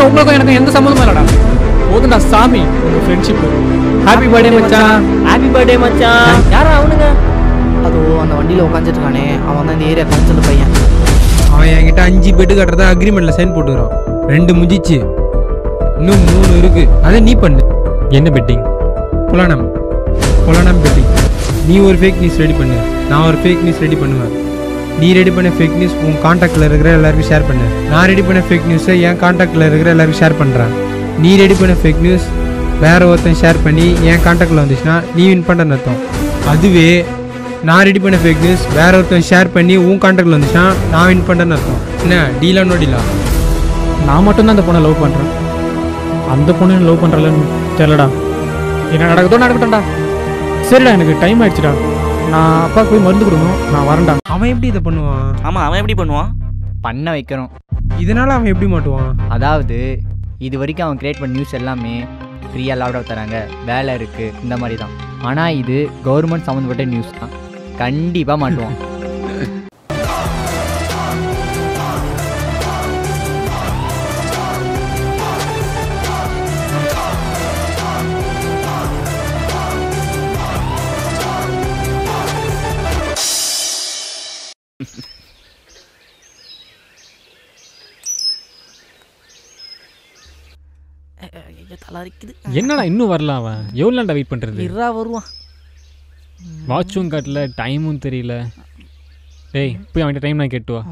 உங்களுக்கும் எனக்கு எந்த சம்மந்தமும் இல்லடா போதும்டா சாமி உங்க ஃப்ரெண்ட்ஷிப் ஹாப்பி பர்த்டே மச்சான் ஹாப்பி பர்த்டே மச்சான் யாரா அவனுங்க அதோ அந்த வண்டியில் உட்காந்துட்டு இருக்கானே அவன் தான் இந்த ஏரியா கவுன்சில் பையன் அவன் என்கிட்ட அஞ்சு பெட்டு கட்டுறதா அக்ரிமெண்ட்ல சைன் போட்டுக்கிறான் ரெண்டு முடிஞ்சிச்சு இன்னும் மூணு இருக்கு அதை நீ பண்ணு என்ன பெட்டிங் புலானம் புலானம் பெட்டிங் நீ ஒரு ஃபேக் நியூஸ் ரெடி பண்ணு நான் ஒரு ஃபேக் நியூஸ் ரெடி பண்ணுவேன் நீ ரெடி பண்ண ஃபேக் நியூஸ் உன் காண்டாக்டில் இருக்கிற எல்லாருக்கும் ஷேர் பண்ணு நான் ரெடி பண்ண ஃபேக் நியூஸை என் காண்டாக்டில் இருக்கிற எல்லாருக்கும் ஷேர் பண்ணுறேன் நீ ரெடி பண்ண ஃபேக் நியூஸ் வேற ஒருத்தன் ஷேர் பண்ணி என் காண்டாக்டில் வந்துச்சுன்னா நீ வின் பண்ணுறன்னு அர்த்தம் அதுவே நான் ரெடி பண்ண ஃபேக் நியூஸ் வேற ஒருத்தன் ஷேர் பண்ணி உன் காண்டாக்டில் வந்துச்சுன்னா நான் வின் பண்ணுறேன்னு அர்த்தம் என்ன டீலா நோ டீலா நான் மட்டும்தான் அந்த பொண்ணை லவ் பண்றேன் அந்த பொண்ணு லவ் பண்றலன்னு தெரியலடா என்ன நடக்குதோ நடக்கட்டும்டா சரிடா எனக்கு டைம் ஆயிடுச்சுடா நான் அப்பாவுக்கு போய் மருந்து கொடுக்கணும் நான் வரேன்டா அவன் எப்படி இதை பண்ணுவான் ஆமா அவன் எப்படி பண்ணுவான் பண்ண வைக்கிறோம் இதனால அவன் எப்படி மாட்டுவான் அதாவது இது வரைக்கும் அவன் கிரியேட் பண்ண நியூஸ் எல்லாமே ஃப்ரீயாக லாப்டாப் தராங்க வேலை இருக்குது இந்த மாதிரி தான் ஆனால் இது கவர்மெண்ட் சம்மந்தப்பட்ட நியூஸ் தான் கண்டிப்பாக மாட்டுவான் ஐயோ தலாரிக்குது என்னடா இன்னும் வரல அவன் எவ்வளோ நாள்டா வெயிட் பண்ணுறது இருறா வருவான் வாட்சும் காட்டல டைமும் தெரியல டேய் போய் அவன்கிட்ட டைம் நான் கேட்டு வா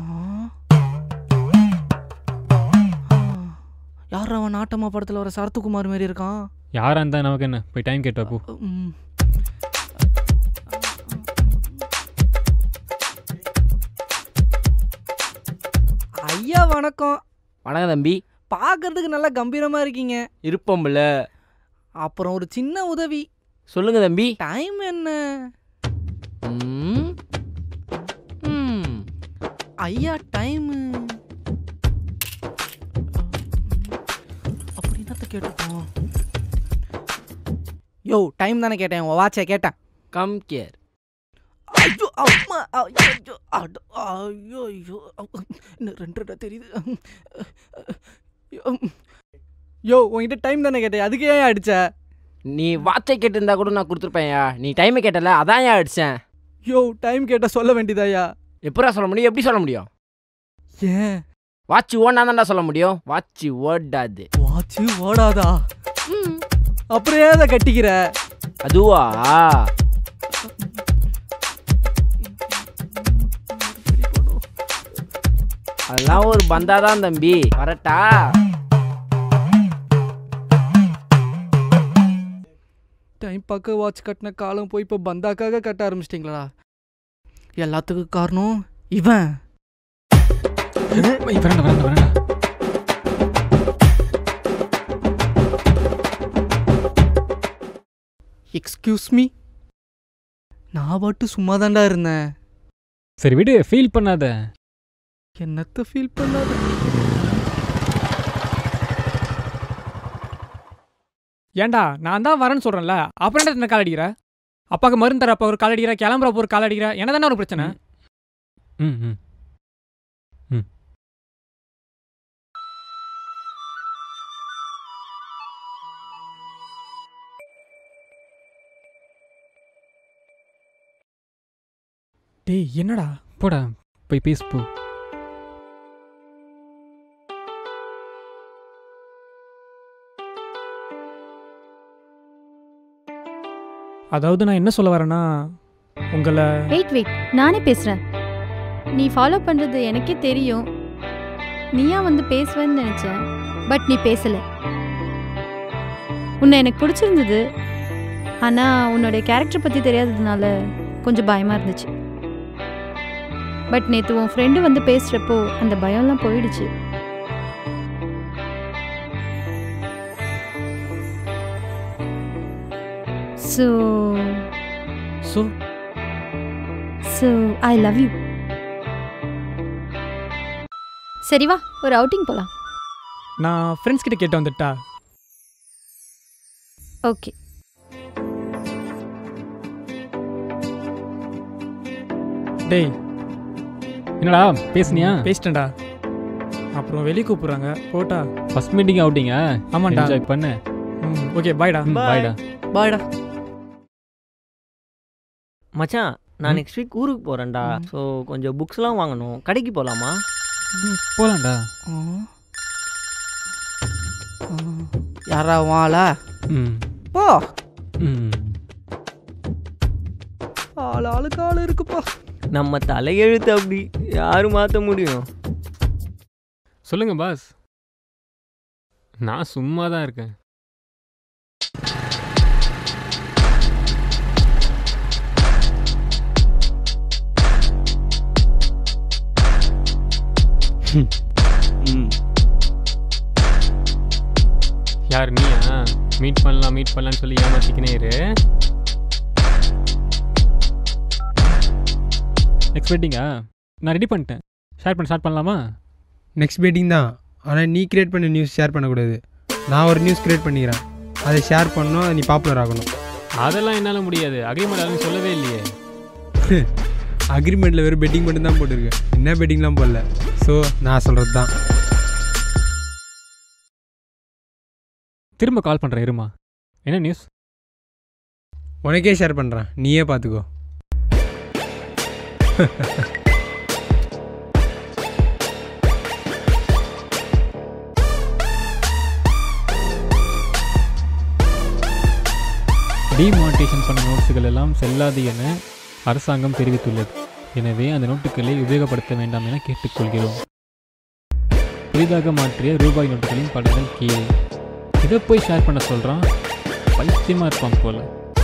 யார் அவன் நாட்டம்மா படத்தில் வர சரத்குமார் மாதிரி இருக்கான் யாரா இருந்தா நமக்கு என்ன போய் டைம் கேட்டு வா போ ம். ஐயா வணக்கம் வணக்கம் தம்பி பார்க்கறதுக்கு நல்லா கம்பீரமா இருக்கீங்க இருப்போம்ல அப்புறம் ஒரு சின்ன உதவி சொல்லுங்க தம்பி டைம் என்ன ம். ம். ஐயா டைம் அப்படி என்னத்த கேட்டுப்போம் யோ டைம் தானே கேட்டேன் உன் வாட்சை கேட்டேன் கம் கேர் ஐயோ அம்மா ஐயோ அட ஐயோ ஐயோ அவ், இன்னும் ரெண்டு ரெண்டா தெரியுது யோ உன்கிட்ட டைம் தானே கேட்டேன் அதுக்கு ஏன் அடிச்ச நீ வாட்சை கேட்டிருந்தா கூட நான் கொடுத்துருப்பேன்யா நீ டைமை கேட்டல அதான் ஏன் அடிச்சேன் யோ டைம் கேட்ட சொல்ல வேண்டியதாயா எப்படா சொல்ல முடியும் எப்படி சொல்ல முடியும் ஏன் வாட்ச் ஓடனா தான்டா சொல்ல முடியும் வாட்ச் ஓடாது வாட்சி ஓடாதா அப்புறம் ஏன் அதை கட்டிக்கிற அதுவா அதெல்லாம் ஒரு பந்தாதான் தம்பி வரட்டா டைம் பார்க்க வாட்ச் கட்டின காலம் போய் இப்போ பந்தாக்காக கட்ட ஆரம்பிச்சிட்டிங்களா எல்லாத்துக்கும் காரணம் இவன் ஏய், வரேன்டா வரேன்டா வரேன்டா எக்ஸ்கியூஸ் மீ நான் பாட்டு சும்மா தாண்டா இருந்தேன் சரி விடு ஃபீல் பண்ணாத என்னத்த ஃபீல் பண்ணாத ஏன்டா நான் தான் வரேன்னு சொல்றேன்ல அப்புறம் என்ன என்ன கால் அடிக்கிற அப்பாவுக்கு மருந்து தர அப்போ ஒரு கால் அடிக்கிற கிளம்புறப்போ ஒரு கால் அடிக்கிற என்ன தானே ஒரு பிரச்சனை ம் ம் டேய் என்னடா போடா போய் பேசு போ அதாவது நான் என்ன சொல்ல வரேன்னா உங்களை வெயிட் வெயிட் நானே பேசுகிறேன் நீ ஃபாலோ பண்ணுறது எனக்கே தெரியும் நீயா வந்து பேசுவேன்னு நினச்சேன் பட் நீ பேசலை உன்னை எனக்கு பிடிச்சிருந்தது ஆனால் உன்னோட கேரக்டர் பற்றி தெரியாததுனால கொஞ்சம் பயமாக இருந்துச்சு பட் நேற்று உன் ஃப்ரெண்டு வந்து பேசுகிறப்போ அந்த பயம்லாம் போயிடுச்சு so so so I love you சரி வா ஒரு அவுட்டிங் போகலாம் நான் ஃப்ரெண்ட்ஸ் கிட்ட கேட்டு வந்துட்டா ஓகே டேய் என்னடா பேசுனியா பேசிட்டேன்டா அப்புறம் வெளியே கூப்பிட்றாங்க போட்டா ஃபர்ஸ்ட் மீட்டிங் அவுட்டிங்க ஆமாண்டா என்ஜாய் பண்ணு ம் ஓகே பாய்டா பாய்டா பாய்டா மச்சான் நான் ம். நெக்ஸ்ட் வீக் ஊருக்கு போகிறேன்டா ஸோ கொஞ்சம் புக்ஸ்லாம் வாங்கணும் கடைக்கு போகலாமா போலாம்டா யாரா வாளா ம் போ ம் ஆள் ஆளுக்கு ஆள் இருக்குப்பா நம்ம தலையெழுத்து அப்படி யாரும் மாற்ற முடியும் சொல்லுங்க பாஸ் நான் சும்மா தான் இருக்கேன் யார் நீயா மீட் பண்ணலாம் மீட் பண்ணலாம்னு சொல்லி ஏமாத்திக்கினே இரு நெக்ஸ்ட் வெட்டிங்கா நான் ரெடி பண்ணிட்டேன் ஷேர் பண்ண ஸ்டார்ட் பண்ணலாமா நெக்ஸ்ட் மீட்டிங் தான் ஆனால் நீ கிரியேட் பண்ண நியூஸ் ஷேர் பண்ணக்கூடாது நான் ஒரு நியூஸ் கிரியேட் பண்ணிக்கிறேன் அதை ஷேர் பண்ணணும் அது நீ பாப்புலர் ஆகணும் அதெல்லாம் என்னால் முடியாது அக்ரிமெண்ட் யாரும் சொல்லவே இல்லையே அக்ரிமெண்ட்டில் வெறும் பெட்டிங் மட்டும் தான் போட்டிருக்கு என்ன பெட்டிங்லாம் போடல ஸோ நான் சொல்கிறது தான் திரும்ப கால் பண்ணுறேன் இருமா என்ன நியூஸ் உனக்கே ஷேர் பண்ணுறேன் நீயே பார்த்துக்கோ டிமானிட்டேஷன் பண்ண நோட்ஸுகள் எல்லாம் செல்லாது என அரசாங்கம் தெரிவித்துள்ளது எனவே அந்த நோட்டுகளை உபயோகப்படுத்த வேண்டாம் என கேட்டுக்கொள்கிறோம் புதிதாக மாற்றிய ரூபாய் நோட்டுகளின் படங்கள் கீழே இதை போய் ஷேர் பண்ண சொல்கிறான் பைத்தியமாக இருப்பான் போல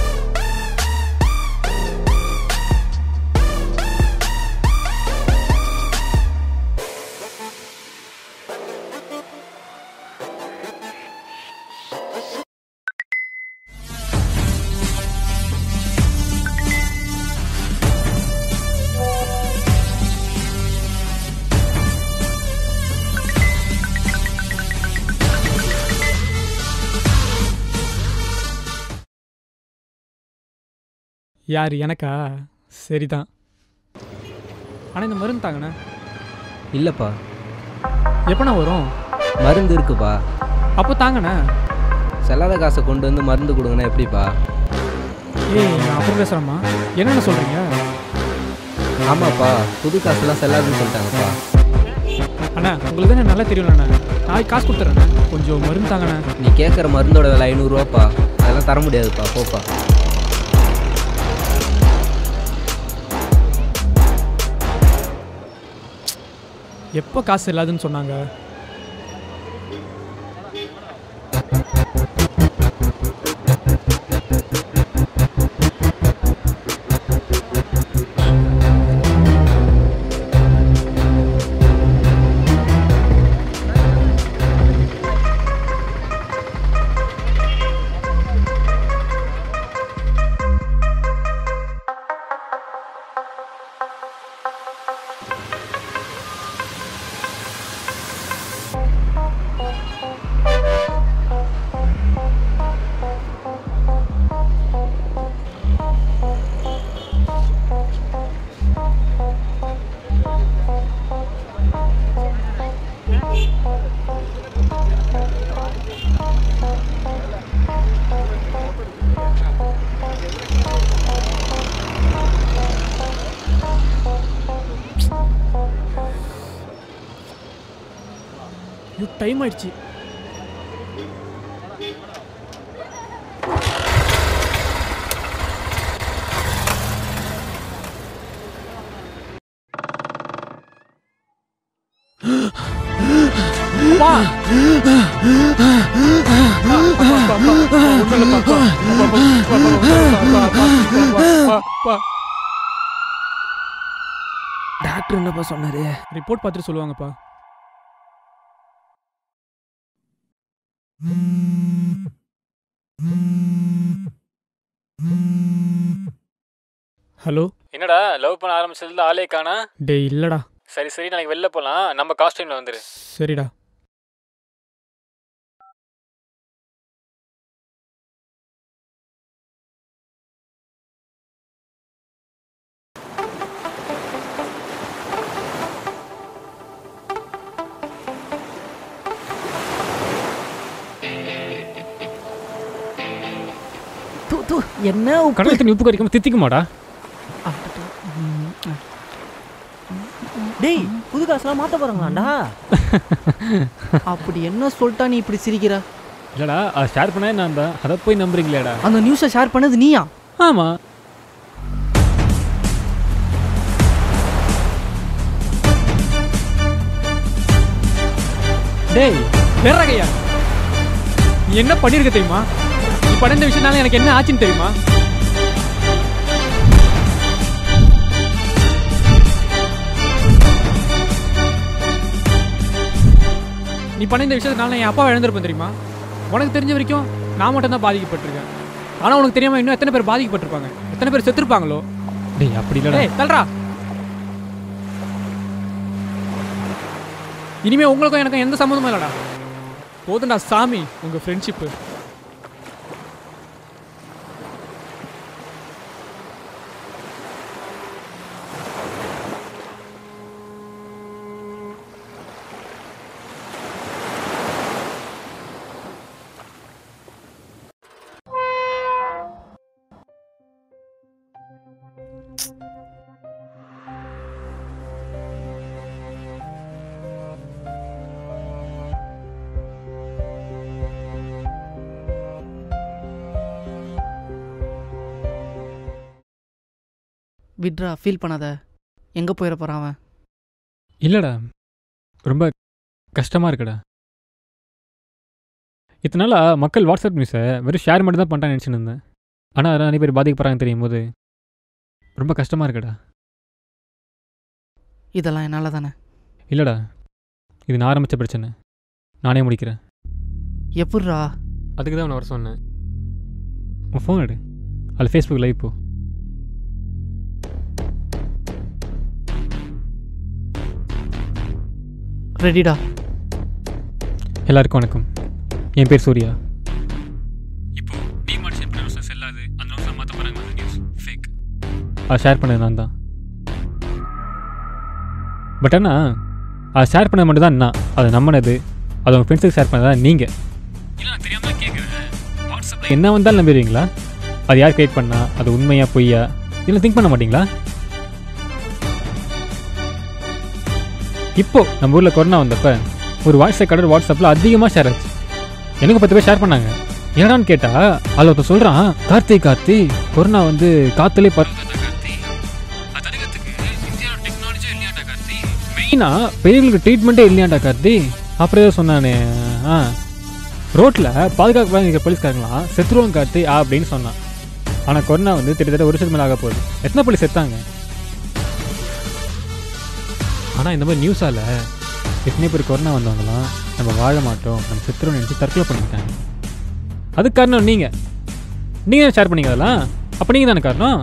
யார் எனக்கா சரிதான் ஆனால் இந்த மருந்து தாங்கண்ணே இல்லைப்பா எப்போண்ணா வரும் மருந்து இருக்குப்பா அப்போ தாங்கண்ணே செல்லாத காசை கொண்டு வந்து மருந்து கொடுங்கன்னா எப்படிப்பா ஏய் நான் அப்புறம் பேசுகிறேம்மா என்னென்ன சொல்கிறீங்க ஆமாப்பா புது காசுலாம் செல்லாதுன்னு சொல்லிட்டாங்கப்பா அண்ணா உங்களுக்கு தானே நல்லா தெரியும்லண்ணா நாளைக்கு காசு கொடுத்துட்றேண்ணே கொஞ்சம் மருந்து தாங்கண்ணே நீ கேட்குற மருந்தோட விலை ஐநூறுரூவாப்பா அதெல்லாம் தர முடியாதுப்பா போப்பா எப்போ காசு இல்லாதுன்னு சொன்னாங்க ஐயோ டைம் ஆயிடுச்சு டாக்டர் என்னப்பா சொன்னாரு ரிப்போர்ட் பார்த்துட்டு சொல்லுவாங்கப்பா ஹலோ என்னடா லவ் பண்ண ஆரம்பிச்சதுல ஆளே காணா டே இல்லைடா சரி சரி நாளைக்கு வெளில போகலாம் நம்ம காஸ்டியூமில் வந்துரு சரிடா என்ன உப்பு கடல் தண்ணி உப்பு கறிக்காம தித்திக்குமாடா ம், ஆ. டேய் புது காசுலாம் மாற்ற போகிறாங்களாண்டா அப்படி என்ன சொல்லிட்டா நீ இப்படி சிரிக்கிற இல்லடா அதை ஷேர் பண்ணே நான் தான் அதை போய் நம்புறீங்களேடா அந்த நியூஸை ஷேர் பண்ணது நீயா ஆமா டேய் வேறகையா நீ என்ன பண்ணிருக்க தெரியுமா நீ பண்ண இந்த விஷயத்தால எனக்கு என்ன ஆச்சுன்னு தெரியுமா நீ பண்ண இந்த விஷயத்தினால என் அப்பா இழந்திருப்பேன் தெரியுமா உனக்கு தெரிஞ்ச வரைக்கும் நான் மட்டும் தான் பாதிக்கப்பட்டிருக்கேன் ஆனால் உனக்கு தெரியாம இன்னும் எத்தனை பேர் பாதிக்கப்பட்டிருப்பாங்க எத்தனை பேர் செத்துருப்பாங்களோ டேய் அப்படி இல்லடா டேய் தல்றா இனிமே உங்களுக்கும் எனக்கும் எந்த சம்மந்தமும் இல்லடா போதுண்டா சாமி உங்க ஃப்ரெண்ட்ஷிப்பு விட்ரா ஃபீல் பண்ணாத எங்கே போயிட போகிறான் அவன் இல்லடா ரொம்ப கஷ்டமா இருக்குடா இத்தனை நாளா மக்கள் வாட்ஸ்அப் நியூஸை வெறும் ஷேர் மட்டும் தான் பண்ணுறான்னு நினச்சிட்டு இருந்தேன் ஆனால் அதெல்லாம் நிறைய பேர் பாதிக்கப்படுறாங்க தெரியும் போது ரொம்ப கஷ்டமாக இருக்குடா இதெல்லாம் என்னால் தானே இல்லைடா இது நான் ஆரம்பித்த பிரச்சனை நானே முடிக்கிறேன் எப்பட்றா அதுக்கு தான் உன்னை வர சொன்னேன் உன் ஃபோன் எடு அதில் ஃபேஸ்புக் லைவ் போ ரெடிடா எல்லாருக்கும் வணக்கம் என் பேர் சூர்யா இப்போ நீ மாட் ஷேர் பண்ண நியூஸ் செல்லாது அந்த நியூஸ் மாற்ற போகிறாங்க அந்த நியூஸ் ஃபேக் அதை ஷேர் பண்ணது நான் தான் பட் ஆனால் அதை ஷேர் பண்ணது மட்டும் தான் நான் அதை நம்பினது அதை உங்கள் ஃப்ரெண்ட்ஸுக்கு ஷேர் பண்ணதா நீங்கள் இல்லை தெரியாமல் கேட்குறேன் வாட்ஸ்அப்பில் என்ன வந்தாலும் நம்பிடுவீங்களா அது யார் கிரியேட் பண்ணா அது உண்மையா பொய்யா இல்லை திங்க் பண்ண மாட்டீங்களா இப்போ நம்ம ஊரில் கொரோனா வந்தப்ப ஒரு வாய்ஸ் ரெக்கார்டர் வாட்ஸ்அப்பில் அதிகமாக ஷேர் ஆச்சு எனக்கு பத்து பேர் ஷேர் பண்ணாங்க என்னடான்னு கேட்டா அதில் ஒருத்தன் சொல்கிறான் கார்த்தி கார்த்தி கொரோனா வந்து காத்துலே பரவுதாண்டா கார்த்தி அது தடுக்கிறதுக்கு இந்தியாவோட டெக்னாலஜி இல்லையாண்டா கார்த்தி மெயினாக பெரியவங்களுக்கு ட்ரீட்மெண்ட்டே இல்லையாண்டா கார்த்தி அப்புறம் ஏதோ சொன்னானே ஆ ரோட்டில் பாதுகாப்பு இருக்கிற போலீஸ்காரங்களாம் செத்துருவோம் கார்த்தி ஆ அப்படின்னு சொன்னான் ஆனால் கொரோனா வந்து கிட்டத்தட்ட ஒரு வருஷத்துக்கு மேலே ஆக போகுது எத்தனை போலீஸ் செத்தாங்க ஆனால் இந்த மாதிரி நியூஸால் எத்தனை பேர் கொரோனா வந்தவங்களாம் நம்ம வாழ மாட்டோம் நம்ம செத்துறோம் நினச்சி தற்கொலை பண்ணிட்டாங்க அதுக்கு காரணம் நீங்கள் நீங்கள் ஷேர் பண்ணீங்க அதெல்லாம் அப்போ நீங்கள் தானே காரணம்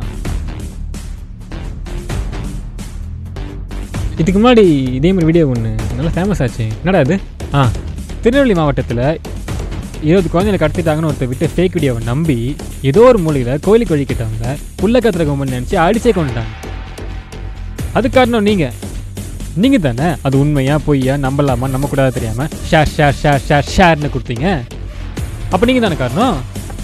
இதுக்கு முன்னாடி இதே மாதிரி வீடியோ ஒன்று நல்லா ஃபேமஸ் ஆச்சு என்னடா அது ஆ திருநெல்வேலி மாவட்டத்தில் இருபது குழந்தைகளை கடத்திட்டாங்கன்னு ஒருத்தர் விட்டு ஃபேக் வீடியோவை நம்பி ஏதோ ஒரு மூலையில் கோயிலுக்கு வழிக்கிட்டவங்க புள்ள கத்துற கவர்மெண்ட் நினச்சி அடிச்சே கொண்டுட்டாங்க அதுக்கு காரணம் நீங்கள் நீங்கள் தானே அது உண்மையா பொய்யா நம்பலாமா நம்பக்கூடாது தெரியாமல் ஷேர் ஷேர் ஷேர் ஷேர் ஷேர்னு கொடுத்தீங்க அப்போ நீங்கள் தானே காரணம்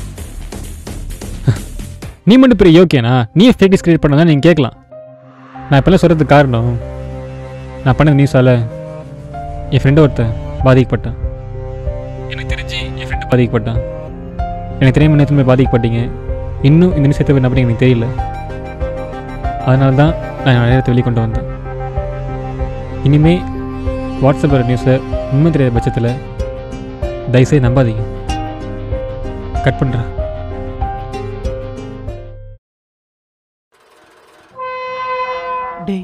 நீ மட்டும் பெரிய யோக்கியனா நீ ஃபேக் நியூஸ் கிரியேட் பண்ணதான் நீங்கள் கேட்கலாம் நான் இப்போல்லாம் சொல்கிறதுக்கு காரணம் நான் பண்ண நியூஸால் என் ஃப்ரெண்டு ஒருத்தன் பாதிக்கப்பட்டான் எனக்கு தெரிஞ்சு என் ஃப்ரெண்டு பாதிக்கப்பட்டான் எனக்கு தெரியாமல் நேற்று போய் பாதிக்கப்பட்டீங்க இன்னும் இந்த நியூஸ் எத்தனை நம்பி எனக்கு தெரியல அதனால தான் நான் நிறைய வெளியே கொண்டு வந்தேன் இனிமே வாட்ஸ்அப் வர நியூஸை உண்மை தெரியாத பட்சத்தில் தயவுசெய்து நம்பாதீங்க கட் பண்ணுறேன் டேய்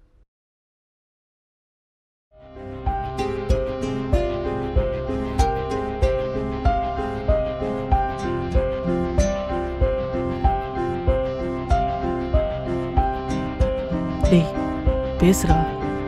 டேய் பேசுறா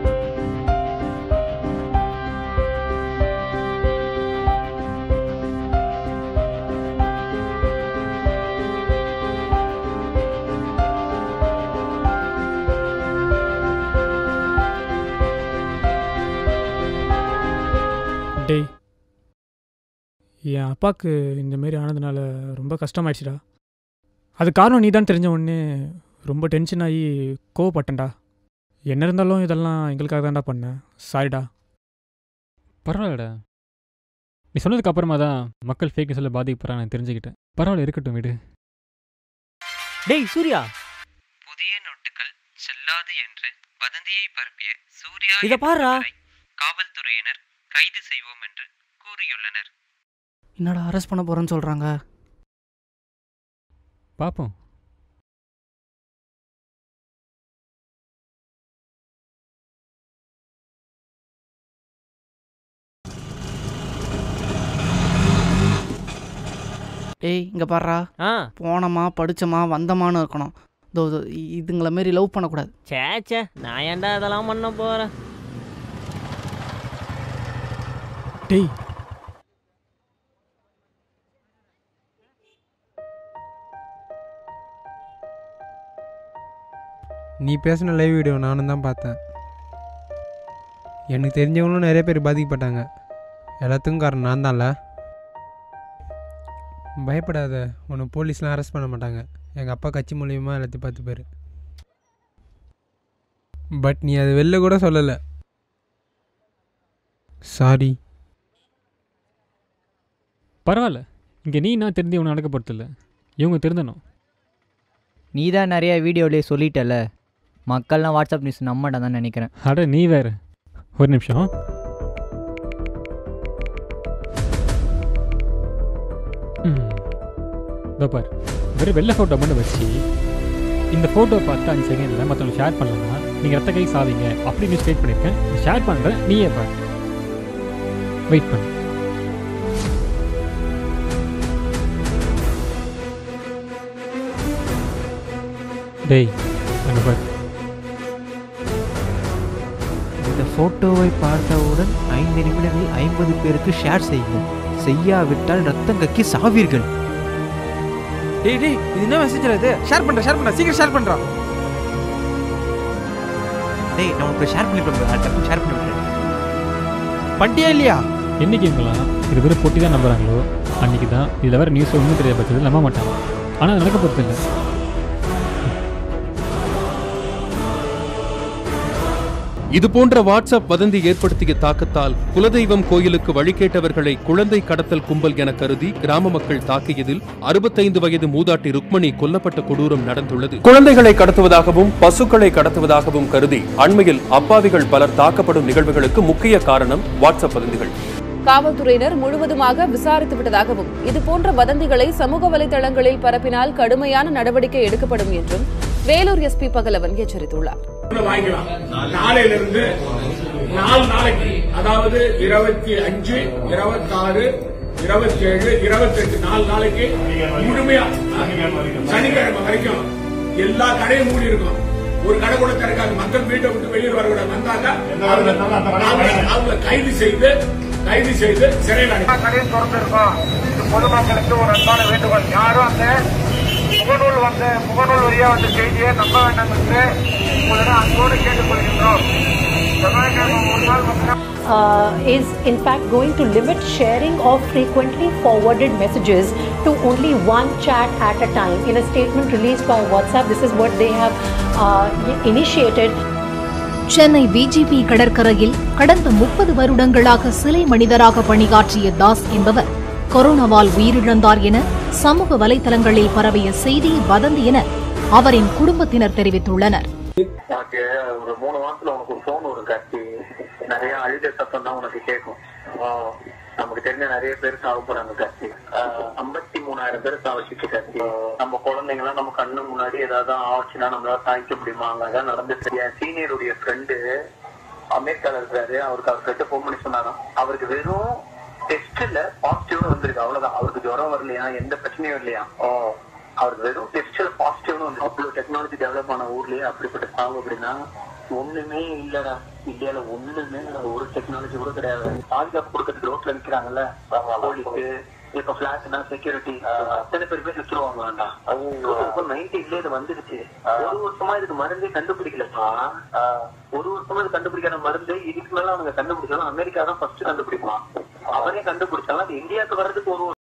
டேய் என் அப்பாவுக்கு இந்த மாரி ஆனதுனால ரொம்ப கஷ்டமாயிடுச்சுடா அது காரணம் நீ தான் தெரிஞ்ச உடனே ரொம்ப டென்ஷன் ஆகி கோவப்பட்டேன்டா என்ன இருந்தாலும் இதெல்லாம் எங்களுக்காக தான்டா பண்ணேன் சாரிடா பரவாயில்லடா நீ சொன்னதுக்கு அப்புறமா தான் மக்கள் ஃபேக் நியூஸில் பாதிக்கப்படுறாங்க நான் தெரிஞ்சுக்கிட்டேன் பரவாயில்ல இருக்கட்டும் விடு டேய் சூர்யா புதிய நோட்டுகள் செல்லாது என்று வதந்தியை பரப்பிய சூர்யா இத பாருடா. என்பவரை காவல்துறையினர் கைது செய்வோம் என்று கூறியுள்ளனர் என்னடா அரெஸ்ட் பண்ண போகிறேன்னு சொல்கிறாங்க பார்ப்போம் ஏய் இங்கே பாடுறா ஆ போனோமா படிச்சோமா வந்தமான்னு இருக்கணும் இதோ இதோ, இ- இதுங்கள மாரி லவ் பண்ணக்கூடாது சே சே நான் ஏன்டா இதெல்லாம் பண்ண போகிறேன் டேய் நீ பேசின லைவ் வீடியோ நானும் தான் பார்த்தேன் எனக்கு தெரிஞ்சவங்களும் நிறைய பேர் பாதிக்கப்பட்டாங்க எல்லாத்துக்கும் காரணம் நான் தான்ல பயப்படாத உன்னை போலீஸ்லாம் அரெஸ்ட் பண்ண மாட்டாங்க எங்கள் அப்பா கட்சி மூலியமாக எல்லாத்தையும் பார்த்து பேர் பட் நீ அது வெளில கூட சொல்லலை சாரி பரவாயில்ல இங்கே நீ நான் தெரிஞ்சு ஒன்று நடக்க போகிறதில்ல இவங்க திருந்தணும் நீ தான் நிறைய வீடியோலேயே சொல்லிட்டல மக்கள்லாம் வாட்ஸ்அப் நியூஸ் நம்மட தான் நினைக்கிறேன் அட நீ வேற ஒரு நிமிஷம் ம். இதோ பார் வெறும் வெள்ளை ஃபோட்டோ மட்டும் வச்சு இந்த ஃபோட்டோ பார்த்து அஞ்சு செகண்டில் மற்றவங்க ஷேர் பண்ணலன்னா நீங்கள் ரத்த கை சாதிங்க அப்படி நியூஸ் கிரியேட் பண்ணியிருக்கேன் ஷேர் பண்ணுறேன் நீயே பாரு வெயிட் பண்ணு டேய் அங்கே பாரு இந்த போட்டோவை பார்த்தவுடன் ஐந்து நிமிடங்களில் ஐம்பது பேருக்கு ஷேர் செய்யுங்கள் செய்யாவிட்டால் ரத்தம் கக்கி சாவீர்கள் டேய் டேய் இது என்ன மெசேஜ் இது ஷேர் பண்றேன் ஷேர் பண்றேன் சீக்கிரம் ஷேர் பண்றான் டேய் நான் உனக்கு ஷேர் பண்ணி டக்குனு ஷேர் பண்ணி விடுறேன் பண்ணிட்டியா இல்லையா என்னைக்கு இவங்களாம் இது வெறும் போட்டி தான் நம்புறாங்களோ அன்றைக்கி தான் இதில் வேறு நியூஸ் ஒன்றும் தெரியாத பட்சத்தில் நம்ப மாட்டாங்க ஆனால் அது நடக்க போகிறது இல்லை இது போன்ற வாட்ஸ்அப் வதந்தி ஏற்படுத்திய தாக்கத்தால் குலதெய்வம் கோயிலுக்கு வழிகேட்டவர்களை குழந்தை கடத்தல் கும்பல் என கருதி கிராம மக்கள் தாக்கியதில் அறுபத்தைந்து வயது மூதாட்டி ருக்மணி கொல்லப்பட்ட கொடூரம் நடந்துள்ளது குழந்தைகளை கடத்துவதாகவும் பசுக்களை கடத்துவதாகவும் கருதி அண்மையில் அப்பாவிகள் பலர் தாக்கப்படும் நிகழ்வுகளுக்கு முக்கிய காரணம் வாட்ஸ்அப் வதந்திகள் காவல்துறையினர் முழுவதுமாக விசாரித்து விட்டதாகவும் இதுபோன்ற வதந்திகளை சமூக வலைதளங்களில் பரப்பினால் கடுமையான நடவடிக்கை எடுக்கப்படும் என்றும் வேலூர் எஸ்பி பகலவன் எச்சரித்துள்ளார் வாங்கிக்கலாம் நாளையில இருந்து நாலு நாளைக்கு அதாவது இருபத்தி அஞ்சு இருபத்தாறு இருபத்தி ஏழு இருபத்தி எட்டு நாலு நாளைக்கு முழுமையா சனிக்கிழமை வரைக்கும் எல்லா கடையும் மூடி இருக்கும் ஒரு கடை கூட திறக்காது மக்கள் வீட்டை விட்டு வெளியே வரக்கூடாது வந்தாங்க அவங்களை- அவங்களை கைது செய்து கைது செய்து சிறையில் அடைக்கும் கடையும் திறந்திருக்கோம் இது பொதுமக்களுக்கு ஒரு அன்பான வேண்டுகோள் யாரும் அந்த முகநூல் வந்த முகநூல் வழியா வந்த செய்தியை நம்ப வேண்டாம் என்று உங்களிடம் அன்போடு கேட்டுக்கொள்கின்றோம் செவ்வாய்க்கிழமை ஒரு நாள் மட்டும் uh, is in fact going to limit sharing of frequently forwarded messages to only one chat at a time. In a statement released by WhatsApp, this is what they have uh, initiated. Chennai VGP கடற்கரையில் கடந்த முப்பது வருடங்களாக சிலை மனிதராக பணியாற்றிய தாஸ் என்பவர் கொரோனாவால் உயிரிழந்தார் என சமூக வலைதளங்களில் பரவிய செய்தி வதந்தி என அவரின் குடும்பத்தினர் தெரிவித்துள்ளனர் உனக்கு ஒரு மூணு மாசத்துல உனக்கு ஒரு போன் வரும் காட்சி நிறைய அழுத சத்தம் தான் உனக்கு கேட்கும் ஆஹ் நமக்கு தெரிஞ்ச நிறைய பேர் சாவ போறாங்க காட்சி ஐம்பத்தி மூணாயிரம் பேர் சாவச்சிச்சு காட்சி நம்ம குழந்தைங்க எல்லாம் நம்ம கண்ணு முன்னாடி ஏதாவது ஆச்சுன்னா நம்மளால தாங்கிக்க முடியுமா அங்கதான் நடந்துச்சு என் சீனியருடைய ஃப்ரெண்டு அமெரிக்கால இருக்காரு அவருக்கு அவர் கிட்ட போன் பண்ணி சொன்னாராம் அவருக்கு வெறும் டெஸ்ட்ல பாசிட்டிவ்னு வந்திருக்கு அவ்வளவுதான் அவருக்கு ஜுரம் வரலையா எந்த பிரச்சனையும் இல்லையா அவருக்கு வெறும் டெஸ்ட்ல பாசிட்டிவ்னு வந்து அவ்வளவு டெக்னாலஜி டெவலப் ஆன ஊர்லயே அப்படிப்பட்ட சாவு அப்படின்னா ஒண்ணுமே இல்லடா இந்தியால ஒண்ணுமே இல்லடா ஒரு டெக்னாலஜி கூட கிடையாது பாதுகாப்பு கொடுக்கறதுக்கு ரோட்ல நிக்கிறாங்கல்ல போலீஸ் இப்ப பிளாட்னா செக்யூரிட்டி அத்தனை பேர் போய் செத்துருவாங்க வேண்டாம் நைன்டீன்ல இது வந்துருச்சு ஒரு வருஷமா இதுக்கு மருந்தே கண்டுபிடிக்கலப்பா ஒரு வருஷமா இது கண்டுபிடிக்காத மருந்து இதுக்கு மேல அவங்க கண்டுபிடிச்சாலும் அமெரிக்கா தான் ஃபர்ஸ்ட் கண்டுபிடிப்பான் அவனே கண்டுபிடிச்சாலும் அது இந்தியாவுக்கு வர்றதுக்கு ஒரு